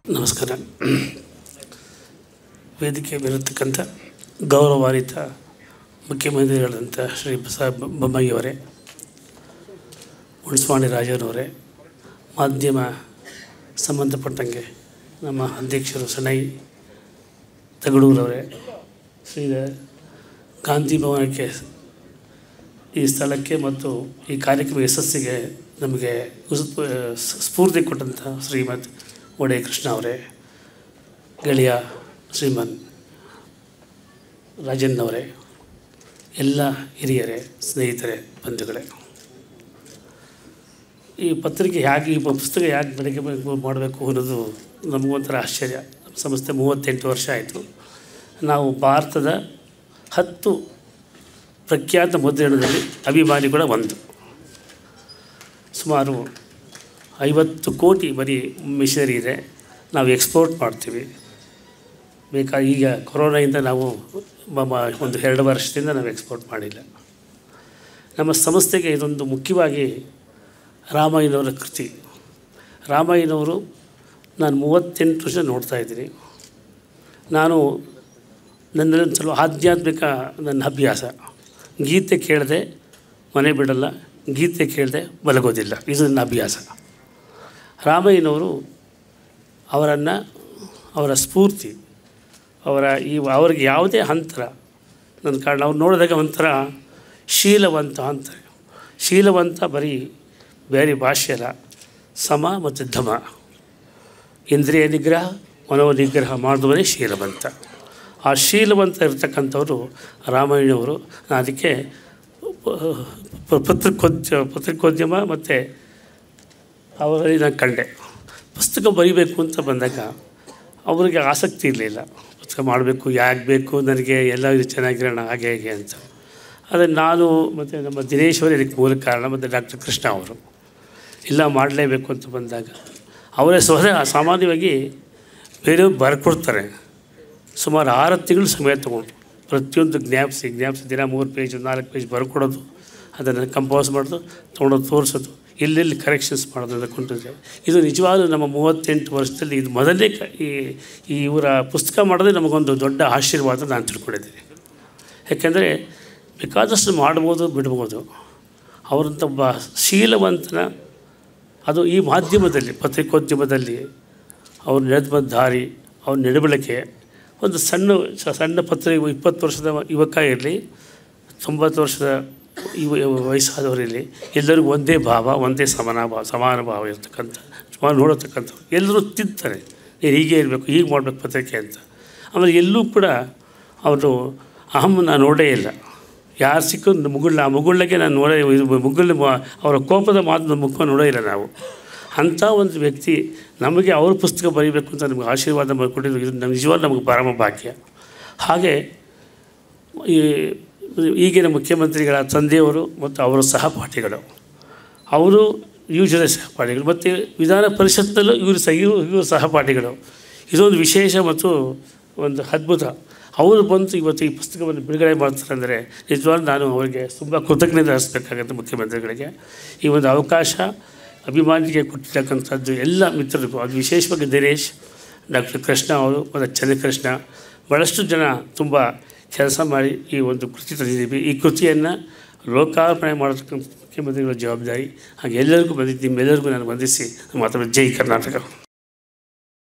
ನಮಸ್ಕಾರ ವೇದಿಕೆ ಮೇಲಿರ್ತಕ್ಕಂಥ ಗೌರವಾನ್ವಿತ ಮುಖ್ಯಮಂತ್ರಿಗಳಂಥ ಶ್ರೀ ಬಸವ ಬೊಮ್ಮಾಯಿಯವರೇ ಉಣ್ಸ್ವಾಣಿ ರಾಜನವರೇ ಮಾಧ್ಯಮ ಸಂಬಂಧಪಟ್ಟಂಗೆ ನಮ್ಮ ಅಧ್ಯಕ್ಷರು ಸಣೈ ತಗಡೂರವರೇ ಶ್ರೀ ಗಾಂಧಿ ಭವನಕ್ಕೆ ಈ ಸ್ಥಳಕ್ಕೆ ಮತ್ತು ಈ ಕಾರ್ಯಕ್ರಮ ಯಶಸ್ಸಿಗೆ ನಮಗೆ ಉಸ್- ಸ್ಫೂರ್ತಿ ಕೊಟ್ಟಂಥ ಶ್ರೀಮತ್ ಒಡೆ ಕೃಷ್ಣ ಅವರೇ ಗೆಳೆಯ ಶ್ರೀಮನ್ ರಾಜನ್ ಅವರೇ ಎಲ್ಲ ಹಿರಿಯರೇ ಸ್ನೇಹಿತರೇ ಬಂಧುಗಳೇ ಈ ಪತ್ರಿಕೆ ಹೇಗೆ ಈ ಪುಸ್ತಕ ಯಾಕೆ ಬೆಳಗ್ಗೆ ಮಾಡಬೇಕು ಅನ್ನೋದು ನಮಗೊಂಥರ ಆಶ್ಚರ್ಯ ನಮ್ಮ ಸಂಸ್ಥೆ ಮೂವತ್ತೆಂಟು ವರ್ಷ ಆಯಿತು ನಾವು ಭಾರತದ ಹತ್ತು ಪ್ರಖ್ಯಾತ ಮುದ್ರಣದಲ್ಲಿ ಅಭಿಮಾನಿ ಕೂಡ ಒಂದು ಸುಮಾರು ಐವತ್ತು ಕೋಟಿ ಬರೀ ಮಿಷನರಿ ಇದೆ ನಾವು ಎಕ್ಸ್ಪೋರ್ಟ್ ಮಾಡ್ತೀವಿ ಬೇಕಾ ಈಗ ಕೊರೋನಾಯಿಂದ ನಾವು ಮ- ಮ- ಒಂದು ಎರಡು ವರ್ಷದಿಂದ ನಾವು ಎಕ್ಸ್ಪೋರ್ಟ್ ಮಾಡಿಲ್ಲ ನಮ್ಮ ಸಂಸ್ಥೆಗೆ ಇದೊಂದು ಮುಖ್ಯವಾಗಿ ರಾಮಾಯಣವರ ಕೃತಿ ರಾಮಾಯಣವರು ನಾನು ಮೂವತ್ತೆಂಟು ವರ್ಷ ನೋಡ್ತಾ ಇದ್ದೀನಿ ನಾನು ನನ್ನಲ್ಲಿ ಸ್ವಲ್ಪ ಆಧ್ಯಾತ್ಮಿಕ ನನ್ನ ಅಭ್ಯಾಸ ಗೀತೆ ಕೇಳದೆ ಮನೆ ಬಿಡಲ್ಲ ಗೀತೆ ಕೇಳದೆ ಮಲಗೋದಿಲ್ಲ ಇದು ನನ್ನ ಅಭ್ಯಾಸ ರಾಮಯ್ಯನವರು ಅವರನ್ನು ಅವರ ಸ್ಫೂರ್ತಿ ಅವರ ಈ ಅವ್ರಿಗೆ ಯಾವುದೇ ಅಂತರ ನನ್ನ ಕಾರಣ ಅವ್ರು ನೋಡಿದಾಗ ಒಂಥರ ಶೀಲವಂತ ಅಂತಾರೆ ಶೀಲವಂತ ಬರೀ ಬೇರೆ ಭಾಷೆ ಅಲ್ಲ ಸಮ ಮತ್ತು ಧಮ ಇಂದ್ರಿಯ ನಿಗ್ರಹ ಮನೋ ನಿಗ್ರಹ ಮಾಡಿದವರೇ ಶೀಲವಂತ ಆ ಶೀಲವಂತ ಇರ್ತಕ್ಕಂಥವರು ರಾಮಾಯಣವರು ನಾನು ಅದಕ್ಕೆ ಪ- ಪತ್ರಿಕೋದ್ಯ ಪತ್ರಿಕೋದ್ಯಮ ಮತ್ತು ಅವರಲ್ಲಿ ನಾನು ಕಂಡೆ ಪುಸ್ತಕ ಬರೀಬೇಕು ಅಂತ ಬಂದಾಗ ಅವರಿಗೆ ಆಸಕ್ತಿ ಇರಲಿಲ್ಲ ಪುಸ್ತಕ ಮಾಡಬೇಕು ಯಾಕೆ ಬೇಕು ನನಗೆ ಎಲ್ಲ ಇದು ಚೆನ್ನಾಗಿರೋಣ ಹಾಗೆ ಹೇಗೆ ಅಂತ ಆದರೆ ನಾನು ಮತ್ತು ನಮ್ಮ ದಿನೇಶ್ ಅವರು ಇದಕ್ಕೆ ಮೂಲ ಕಾರಣ ಮತ್ತು ಡಾಕ್ಟರ್ ಕೃಷ್ಣ ಅವರು ಇಲ್ಲ ಮಾಡಲೇಬೇಕು ಅಂತ ಬಂದಾಗ ಅವರೇ ಸ್ವತಃ ಸಾಮಾನ್ಯವಾಗಿ ಬೇರೆಯವ್ರು ಬರ್ಕೊಡ್ತಾರೆ ಸುಮಾರು ಆರು ತಿಂಗಳು ಸಮಯ ತೊಗೊಂಡು ಪ್ರತಿಯೊಂದು ಜ್ಞಾಪಿಸಿ ಜ್ಞಾಪಿಸಿ ದಿನ ಮೂರು ಪೇಜು ನಾಲ್ಕು ಪೇಜ್ ಬರ್ಕೊಡೋದು ಅದನ್ನು ಕಂಪೋಸ್ ಮಾಡೋದು ತೊಗೊಂಡೋಗಿ ತೋರಿಸೋದು ಎಲ್ಲೆಲ್ಲಿ ಕರೆಕ್ಷನ್ಸ್ ಮಾಡೋದು ಅಂತ ಕೊಂಡಿದ್ದೆ ಇದು ನಿಜವಾಗ್ಲೂ ನಮ್ಮ ಮೂವತ್ತೆಂಟು ವರ್ಷದಲ್ಲಿ ಇದು ಮೊದಲನೇ ಕ ಈ ಈ ಇವರ ಪುಸ್ತಕ ಮಾಡೋದೇ ನಮಗೊಂದು ದೊಡ್ಡ ಆಶೀರ್ವಾದ ನಾನು ತಿಳ್ಕೊಂಡಿದ್ದೀನಿ ಯಾಕೆಂದರೆ ಬೇಕಾದಷ್ಟು ಮಾಡ್ಬೋದು ಬಿಡ್ಬೋದು ಅವರಂಥ ಒಬ್ಬ ಶೀಲವಂತನ ಅದು ಈ ಮಾಧ್ಯಮದಲ್ಲಿ ಪತ್ರಿಕೋದ್ಯಮದಲ್ಲಿ ಅವ್ರು ನಡೆದು ಬಂದ ದಾರಿ ಅವ್ರ ನಡವಳಿಕೆ ಒಂದು ಸಣ್ಣ ಸ- ಸಣ್ಣ ಪತ್ರಿಕೆ ಇಪ್ಪತ್ತು ವರ್ಷದ ಯುವಕ ಇರಲಿ ತೊಂಬತ್ತು ವರ್ಷದ ಇವ ವಯಸ್ಸಾದವರಿರಲಿ ಎಲ್ಲರಿಗೂ ಒಂದೇ ಭಾವ ಒಂದೇ ಸಮಾನ ಭಾವ ಸಮಾನ ಭಾವ ಇರ್ತಕ್ಕಂಥ ಸಮಾನ ನೋಡತಕ್ಕಂಥ ಎಲ್ಲರೂ ತಿಂತಾರೆ ನೀನು ಹೀಗೆ ಇರಬೇಕು ಹೀಗೆ ಮಾಡಬೇಕು ಪತ್ರಿಕೆ ಅಂತ ಆಮೇಲೆ ಎಲ್ಲೂ ಕೂಡ ಅವರು ಅಹಂ ನಾನು ನೋಡೇ ಇಲ್ಲ ಯಾರು ಸಿಕ್ಕೋದು ಮುಗುಳ್ಳ ಆ ಮುಗುಳ್ಳಿಗೆ ನಾನು ನೋಡೇ ಇದು ಮುಗುಳ್ಳ ಮ- ಅವರ ಕೋಪದ ಮಾತು ಮುಖ ನೋಡೇ ಇಲ್ಲ ನಾವು ಅಂಥ ಒಂದು ವ್ಯಕ್ತಿ ನಮಗೆ ಅವ್ರ ಪುಸ್ತಕ ಬರೀಬೇಕು ಅಂತ ನಮಗೆ ಆಶೀರ್ವಾದ ಮಾಡಿಕೊಟ್ಟಿದ್ದು ಇದು ನಮ್ಮ ನಿಜವಾದ ನಮಗೆ ಪರಮ ಭಾಗ್ಯ ಹಾಗೆ ಈ ಈಗಿನ ಮುಖ್ಯಮಂತ್ರಿಗಳ ತಂದೆಯವರು ಮತ್ತು ಅವರ ಸಹಪಾಠಿಗಳು ಅವರು ಯೂಶಲಿ ಸಹಪಾಠಿಗಳು ಮತ್ತು ವಿಧಾನ ಪರಿಷತ್ತಲ್ಲೂ ಇವರು ಸಹ ಇವರು ಇವರು ಸಹಪಾಠಿಗಳು ಇದೊಂದು ವಿಶೇಷ ಮತ್ತು ಒಂದು ಅದ್ಭುತ ಅವರು ಬಂದು ಇವತ್ತು ಈ ಪುಸ್ತಕವನ್ನು ಬಿಡುಗಡೆ ಮಾಡ್ತಾರೆ ಅಂದರೆ ನಿಜವಾಗ್ಲೂ ನಾನು ಅವರಿಗೆ ತುಂಬ ಕೃತಜ್ಞತೆ ಹರಿಸ್ಬೇಕಾಗತ್ತೆ ಮುಖ್ಯಮಂತ್ರಿಗಳಿಗೆ ಈ ಒಂದು ಅವಕಾಶ ಅಭಿಮಾನಿಗೆ ಕೊಟ್ಟಿರ್ತಕ್ಕಂಥದ್ದು ಎಲ್ಲ ಮಿತ್ರರಿಗೂ ಅದು ವಿಶೇಷವಾಗಿ ದಿನೇಶ್ ಡಾಕ್ಟರ್ ಕೃಷ್ಣ ಅವರು ಮತ್ತು ಚಂದ್ರಕೃಷ್ಣ ಭಾಳಷ್ಟು ಜನ ತುಂಬ ಕೆಲಸ ಮಾಡಿ ಈ ಒಂದು ಕೃತಿ ತಂದಿದ್ದೀವಿ ಈ ಕೃತಿಯನ್ನು ಲೋಕಾರ್ಪಣೆ ಮಾಡತಕ್ಕಂಥ ಮುಖ್ಯಮಂತ್ರಿಗಳ ಜವಾಬ್ದಾರಿ ಹಾಗೆ ಎಲ್ಲರಿಗೂ ಬಂದಿದ್ದು ನಿಮ್ಮೆಲ್ಲರಿಗೂ ನಾನು ವಂದಿಸಿ ಮಾತಾಡೋದು ಜೈ ಕರ್ನಾಟಕ